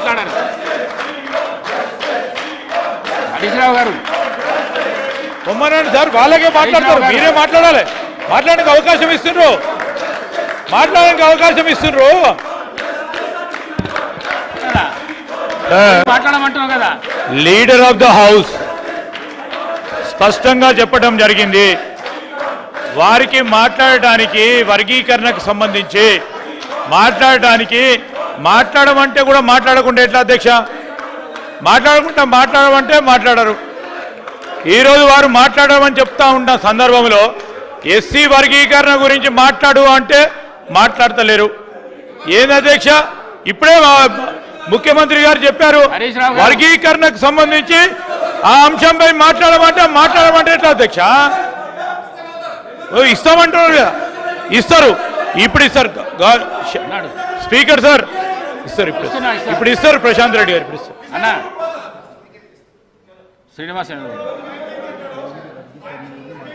మాట్లాడారు హరీష్ రావు గారు బొమ్మనండి సార్ వాళ్ళకే మాట్లాడతారు గారు. మీరే మాట్లాడాలి మాట్లాడడానికి అవకాశం ఇస్తుండ్రు మాట్లాడడానికి అవకాశం ఇస్తుండ్రు కదా మాట్లాడమంటున్నావు కదా లీడర్ ఆఫ్ ద హౌస్ స్పష్టంగా చెప్పడం జరిగింది వారికి మాట్లాడటానికి వర్గీకరణకు సంబంధించి మాట్లాడటానికి మాట్లాడమంటే కూడా మాట్లాడకుండా ఎట్లా అధ్యక్ష మాట్లాడకుండా మాట్లాడమంటే మాట్లాడరు ఈరోజు వారు మాట్లాడమని చెప్తా ఉన్న సందర్భంలో ఎస్సీ వర్గీకరణ గురించి మాట్లాడు అంటే మాట్లాడతలేరు ఏంది అధ్యక్ష ఇప్పుడే మా- ముఖ్యమంత్రి గారు చెప్పారు హరీష్ రావు గారు. వర్గీకరణకు సంబంధించి ఆ అంశంపై మాట్లాడమంటే మాట్లాడమంటే ఎట్లా అధ్యక్ష ఓ, ఇస్తామంటున్నారు కదా ఇస్తారు ఇప్పుడు ఇస్తారు గా- ష- అన్నాడు స్పీకర్ సార్ ఇస్తారు ఇప్పుడు ఇస్తున్నా, ఇస్తున్నా. ఇప్పుడు ఇస్తారు ప్రశాంత్ రెడ్డి గారు ఇప్పుడు ఇస్తారు అన్నా శ్రీనివాస్ యాదవ్ గారు.